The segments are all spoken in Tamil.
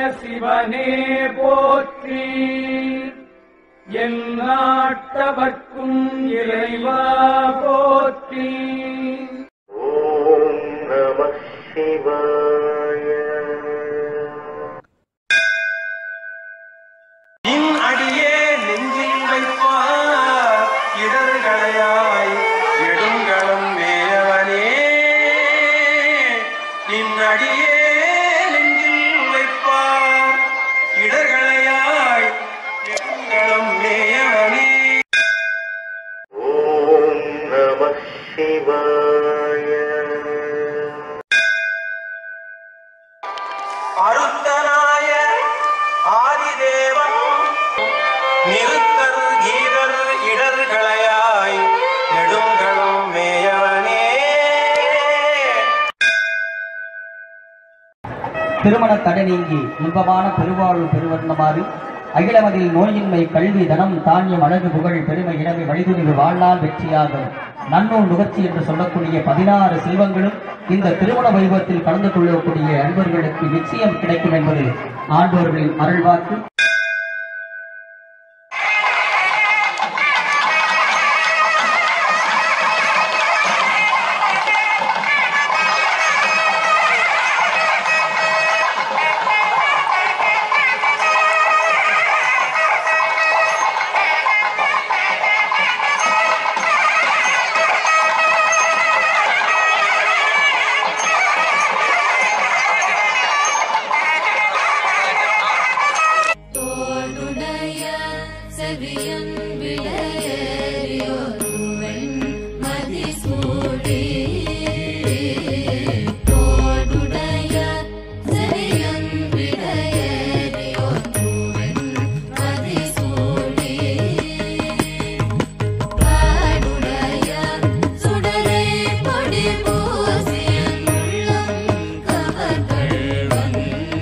சிவனே போற்றி என் நாட்டவர்க்கும் இறைவா போற்றி ஓம் நம சிவாய இன் அடியே நெஞ்சில் வைப்பார் இடர்களையாய் எடுங்களும் மேயவனே நின் அடியே நெஞ்சில் வைப்பார் இடர்களையாய் எடுங்களும் மேயவனே ஓம் நம சிவாய அருத்தனாய ஆதிதேவன் நிறுத்தர் கீதர் இடர்களையாய் நெடுங்களும் மேயவனே திருமண தடை நீங்கி இன்பமான பெருவாழ்வு பெருவண்ணமாறு அகிலமதில் நோயின்மை கல்வி தனம் தானியம் அழகு புகழ் பெருமை இளமை வழிதுணிவு வாழ்நாள் வெற்றியாகும் நன்னூல் நுகர்ச்சி என்று சொல்லக்கூடிய பதினாறு செல்வங்களும் இந்த திருமண வைபவத்தில் கலந்து கொள்ளக்கூடிய அன்பர்களுக்கு நிச்சயம் கிடைக்கும் என்பது ஆண்டோர்களின் அருள்வாக்கு தோளுடைய செவியன் விடையேறியோருவன் மதிசூடி தோளுடைய செவியன் விடையேறியோருவன் மதிசூடி காடுடைய சுடரை பொடி பூசியன் உள்ளம் கவர்கள்வன்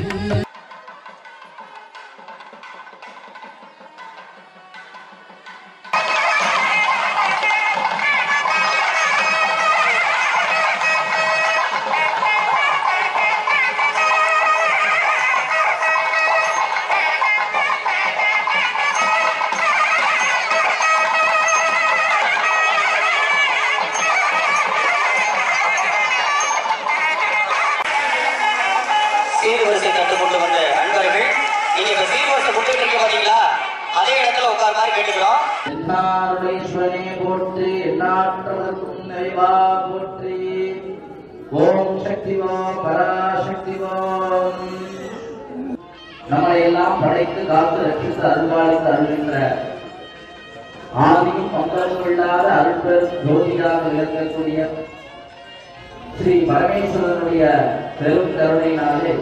சீர்வரிசை கற்றுக்கொண்டு வந்த அன்பர்கள் நீங்க இப்ப சீர்வரிசை கொடுத்துட்டு இருக்க பாத்தீங்களா அதே இடத்துல உட்கார மாதிரி கேட்டுக்கிறோம் என்னாருடேஸ்வரனே போற்றி எண்ணாற்றவர்க்கும் நிறைவா போற்றி ஓம் சக்தி ஓம் பராசக்தி ஓம் நம்மளை எல்லாம் படைத்து காத்து ரட்சித்து அருள்வாளித்து அருள்கின்ற ஆதியும் பங்கரும் இல்லாத அருட்பெரும் ஜோதியாக விளங்கக்கூடிய ஸ்ரீ பரமேஸ்வரனுடைய பெரும் கருணையினாலே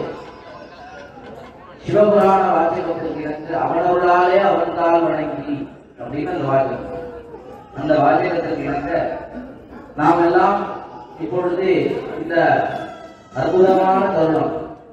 சிவபுராண வாசகத்துக்கு இணங்க அவனவர்களாலே அவன்தால் வணங்கி அப்படின்னு அந்த வாசகம் அந்த வாசகத்திற்கு இணங்க நாம் எல்லாம் இப்பொழுது இந்த அற்புதமான தருணம்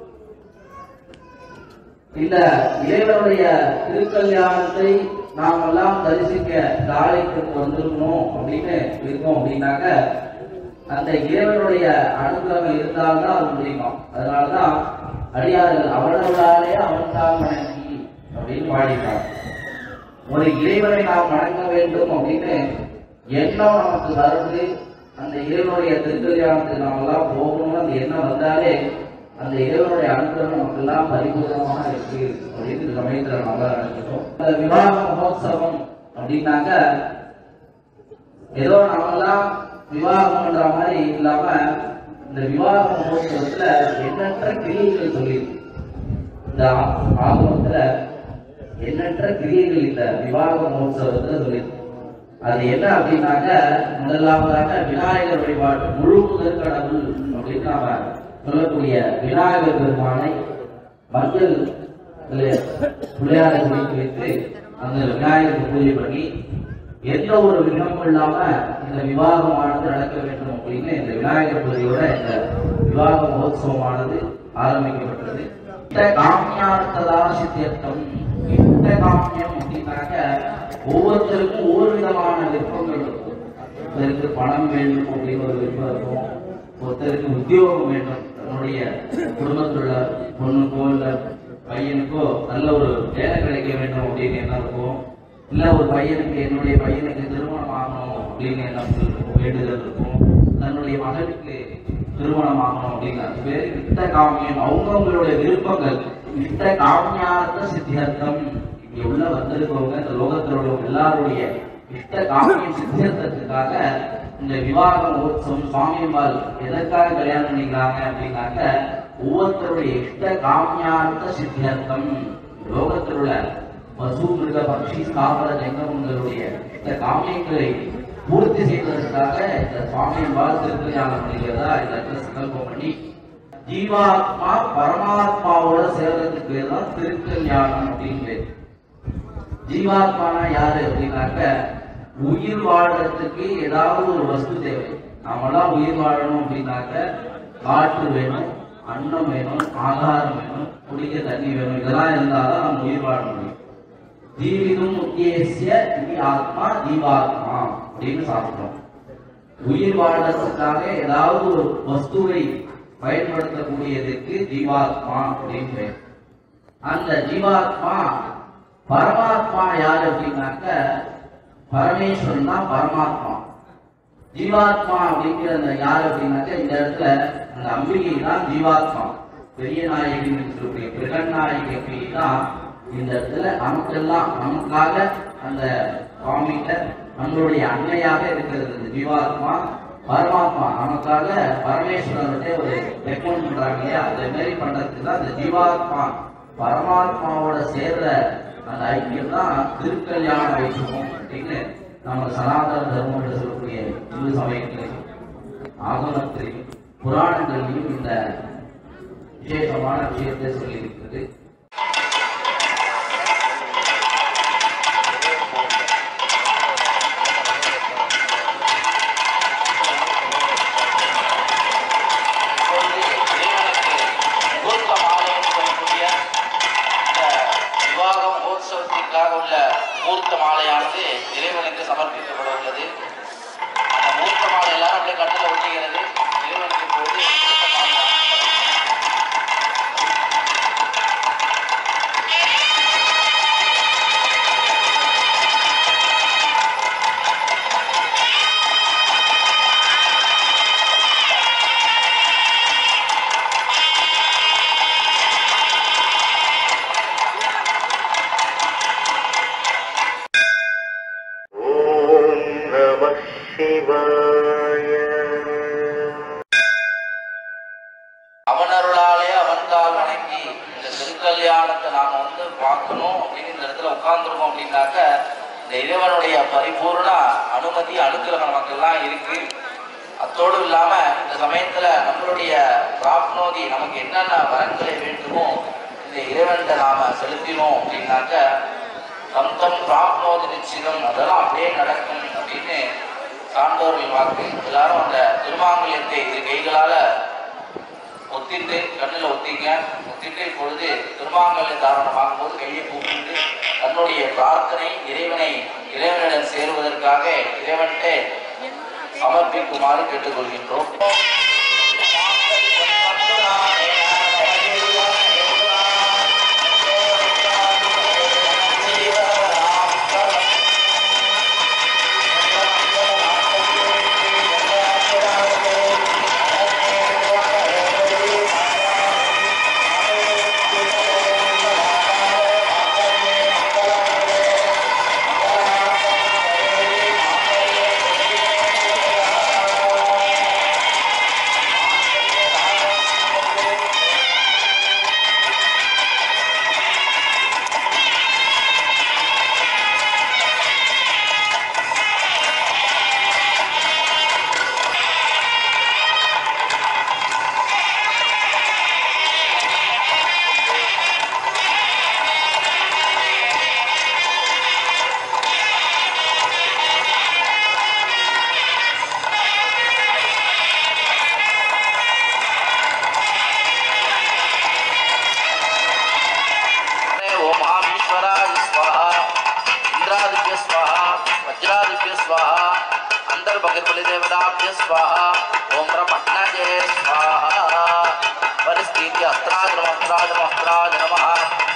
இந்த இறைவனுடைய திருக்கல்யாணத்தை நாம் எல்லாம் தரிசிக்க காலைக்கு வந்திருக்கணும் அப்படின்னு இருக்கோம் அப்படின்னாக்க அந்த இறைவனுடைய அனுகிரகம் இருந்தால்தான் அது முடியுமா அதனாலதான் அடியார்கள் அவனவர்களாலே அவன்தான் வணங்கி அப்படின்னு பாடிட்டாங்க ஒரு இறைவனை நாம் வணங்க வேண்டும் அப்படின்னு எண்ணம் நமக்கு வருது அந்த இறைவனுடைய திருக்கல்யாணத்துக்கு நாம் எல்லாம் போகணும்னு அந்த எண்ணம் வந்தாலே அந்த இறைவனுடைய அனுகிரகம் நமக்கு எல்லாம் பரிபூர்ணமாக இருக்கு அப்படின்னு இந்த சமயத்துல நம்ம நினைச்சிட்டோம் அந்த விவாக மகோத்சவம் அப்படின்னாக்க ஏதோ நாமெல்லாம் விவாகம் பண்ற மாதிரி இல்லாம இந்த விவாக மகோத்சவத்துல எண்ணற்ற கிரியைகள் சொல்லியிருக்கு இந்த ஆ- ஆகமத்துல எண்ணற்ற கிரியைகள் இந்த விவாக மகோத்சவத்துல சொல்லியிருக்கு அது என்ன அப்படின்னாக்க முதலாவதாக விநாயகர் வழிபாடு முழு முதற் கடவுள் அப்படின்னு நாம சொல்லக்கூடிய விநாயகர் பெருமானை மஞ்சள் பிள்ளையாரை குடித்து வைத்து அந்த விநாயகருக்கு பூஜை பண்ணி எந்த ஒரு விக்னமும் இல்லாம இந்த விவாகமானது நடக்க வேண்டும் அப்படின்னு இந்த விநாயகர் பூஜையோட இந்த விவாக மகோத்சவமானது ஆரம்பிக்கப்பட்டது இந்த காமியார்த்ததா சித்தியர்த்தம் இந்த காமியம் அப்படின்னாக்க ஒவ்வொருத்தருக்கும் ஒவ்வொரு விதமான விருப்பங்கள் இருக்கும் ஒருத்தருக்கு பணம் வேண்டும் அப்படின்னு ஒரு விருப்பம் இருக்கும் ஒருத்தருக்கு உத்தியோகம் வேண்டும் தன்னுடைய குடும்பத்தில் உள்ள பொண்ணுக்கோ இல்ல பையனுக்கோ நல்ல ஒரு வேலை கிடைக்க வேண்டும் அப்படின்னு என்ன இருக்கும் இல்ல ஒரு பையனுக்கு என்னுடைய பையனுக்கு திருமணம் ஆகணும் அப்படின்னு என்ன இருக்கும் வேண்டுதல் இருக்கும் தன்னுடைய மகனுக்கு திருமணம் ஆகணும் அப்படின்னு அது பேரு இஷ்ட காமியம் அவங்கவுங்களுடைய விருப்பங்கள் இஷ்ட காமியார்த்த சித்தியர்த்தம் இங்க உள்ள வந்திருக்கவங்க இந்த லோகத்தில் உள்ளவங்க எல்லாருடைய இஷ்ட காமியம் சித்தியர்த்தத்துக்காக இந்த விவாக மகோத்சவம் சுவாமியம்பால் எதற்காக கல்யாணம் பண்ணிக்கிறாங்க அப்படின்னாக்க ஒவ்வொருத்தருடைய இஷ்ட காமியார்த்த சித்தியர்த்தம் லோகத்தில் உள்ள பசு மிருக பக்ஷி ஸ்தாபன ஜங்கமங்களுடைய இந்த காமியங்களை பூர்த்தி செய்வதற்காக இந்த சுவாமியம்பால் திருக்கல்யாணம் பண்ணிக்கிறதா இந்த இடத்துல சங்கல்பம் பண்ணி ஜீவாத்மா பரமாத்மாவோட சேர்றதுக்கு பேர் தான் திருக்கல்யாணம் அப்படின்னு பேர் ஜீவாத்மானா யாரு அப்படின்னாக்க உயிர் வாழ்றதுக்கு ஏதாவது ஒரு வஸ்து தேவை நாமெல்லாம் உயிர் வாழணும் அப்படின்னாக்க காற்று வேணும் அன்னம் வேணும் ஆகாரம் வேணும் குடிக்க தண்ணி வேணும் இதெல்லாம் இருந்தாதான் நம்ம உயிர் வாழ முடியும் ஜீவிதம் உத்தேசிய இது ஆத்மா ஜீவாத்மா அப்படின்னு சாப்பிட்டோம் உயிர் வாழ்றதுக்காக ஏதாவது ஒரு வஸ்துவை பயன்படுத்தக்கூடியதுக்கு ஜீவாத்மா அப்படின்னு பெயர் அந்த ஜீவாத்மா பரமாத்மா யார் அப்படின்னாக்க பரமேஸ்வரன் தான் பரமாத்மா ஜீவாத்மா அப்படிங்கிற அந்த யார் அப்படின்னாக்க இந்த இடத்துல அந்த அம்பிகை தான் ஜீவாத்மா பெரிய நாயகின்னு சொல்லக்கூடிய பிரகநாயகி தான் இந்த இடத்துல நமக்கெல்லாம் நமக்காக அந்த சுவாமிகிட்ட நம்மளுடைய அன்னையாக இருக்கிறது இந்த ஜீவாத்மா பரமாத்மா நமக்காக பரமேஸ்வரர்கிட்ட ஒரு ரெக்கமெண்ட் பண்றாங்க இல்லையா அதே மாதிரி பண்றதுக்கு தான் இந்த ஜீவாத்மா பரமாத்மாவோட சேர்ற அந்த ஐக்கியம் தான் திருக்கல்யாண வைஷ்ணவம் அப்படின்னு நம்ம சனாதன தர்மம் என்று சொல்லக்கூடிய இந்து சமயத்திலையும் ஆகமத்திலையும் புராணங்களிலும் இந்த விசேஷமான விஷயத்தை சொல்லியிருக்கிறது இப்பொழுது இறைவனுக்கு முகூர்த்த மாலை என்று சொல்லக்கூடிய இந்த விவாக மகோத்சவத்திற்காக உள்ள முகூர்த்த மாலையானது இறைவனுக்கு சமர்ப்பிக்கப்பட உள்ளது அந்த முகூர்த்த மாலை எல்லாரும் அப்படியே கட்டில ஒட்டிக்கிறது இறைவனுக்கு இப்பொழுது முகூர்த்த மாலை ஓம் நம சிவாய அவனருளாலே அவன்கால் வணங்கி இந்த திருக்கல்யாணத்தை நாம வந்து பார்க்கணும் அப்படின்னு இந்த இடத்துல உட்கார்ந்துருக்கோம் அப்படின்னாக்க இந்த இறைவனுடைய பரிபூர்ண அனுமதி அனுக்கிரகம் நமக்கெல்லாம் இருக்கு அத்தோடு இல்லாம இந்த சமயத்துல நம்மளுடைய பிராப்னோதி நமக்கு என்னென்ன வரன்களை வேண்டுமோ இந்த இறைவன்கிட்ட நாம செலுத்தினோம் அப்படின்னாக்க தம் தம் பிராப்னோதி நிச்சயம் அதெல்லாம் அப்படியே நடக்கும் அப்படின்னு சான்றோர்கள் வாக்கு எல்லாரும் அந்த திருமாங்கல்யத்தை இரு கைகளால ஒத்திட்டு கண்ணில் ஒத்திங்க ஒத்திட்டு இப்பொழுது திருமாங்கல்ய தாரணம் வாங்கும்போது கையை கூப்பிட்டு தன்னுடைய பிரார்த்தனை இறைவனை இறைவனிடம் சேருவதற்காக இறைவன்கிட்ட சமர்ப்பிக்குமாறு கேட்டுக்கொள்கின்றோம் ओम आमीश्वराय स्वाहा इंद्रादिभ्य स्वाहा वज्रादिभ्य स्वाहा अंतर्भगतबलि देवताभ्य स्वाहा ओम ब्रह्मण्ये स्वाहा परिस्थिति अस्त्राज नमः अस्त्राज नमः अस्त्राज नमः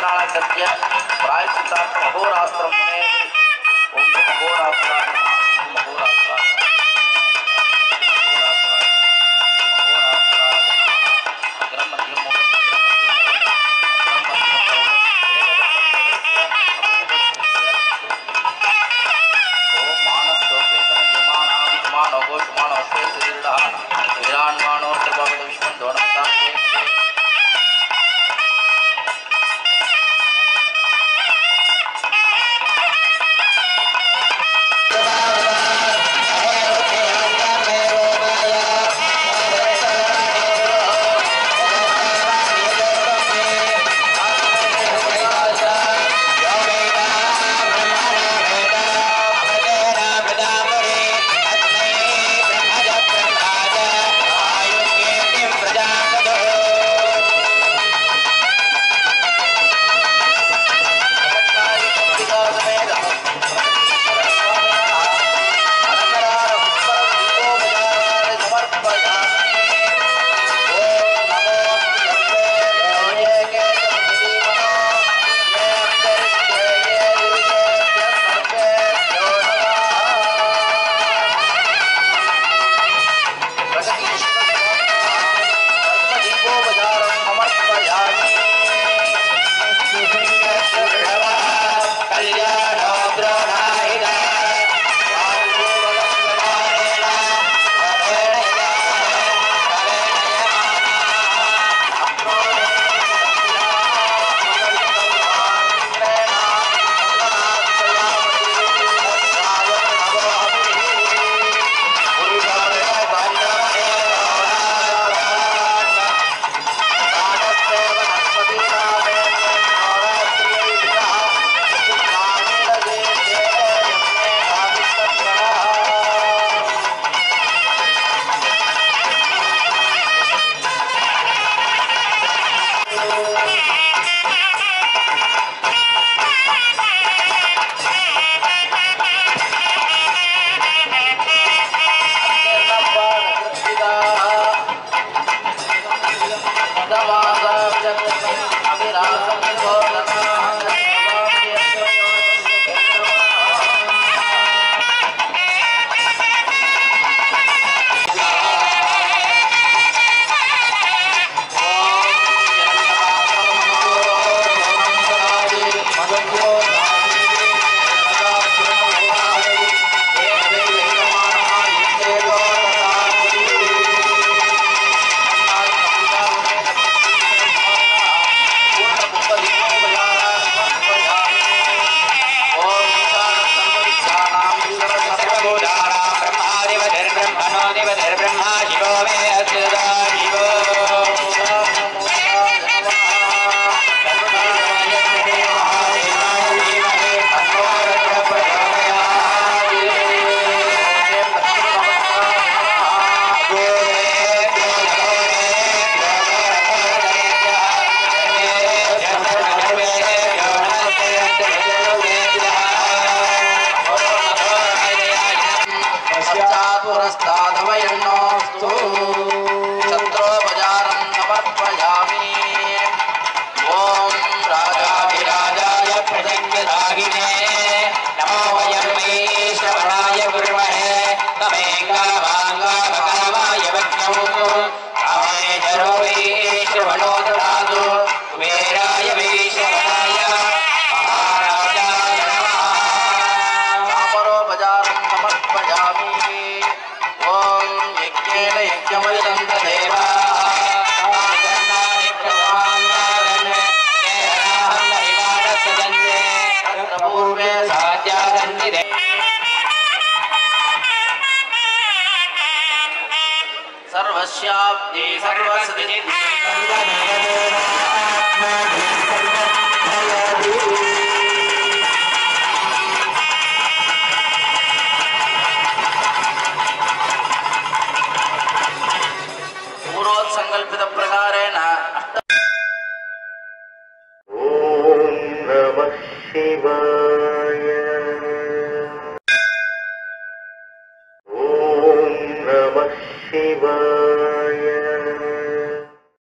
मंगलाचर्य प्रायश्चितार्थ अहोरास्त्रम ओम अहोरास्त्राय नमः ओम अहोरास्त्राय अग्रम मध्यम मुखम अग्रम मध्यम ओम मानस लोकेतन विमानां विमानो घोषमानो अस्ते सुदीर्घः विरान्मानो त्रिभवत विश्वं दोणस्तां पश्चात्पुरस्तादवयन्नोऽस्तु शत्रोपचारं समर्पयामि ॐ राजाधिराजाय प्रसङ्गदाहिने नमो वयं वै श्रवणाय कुर्महे तमेकामाङ्गामकामाय वज्ञौ रामाय जरो वै श्रवणो ददातु कुबेराय वै श्रवणाय महाराजाय नमः रामरोपचारं समर्पयामि ॐ यज्ञेन यज्ञमयदन्त पूर्वे सात्यादन्ति सर्वस्याब्दि सर्वसति पूर्वोत्सङ्कल्पित प्रकारेण अष्ट ॐ नमः शिवाय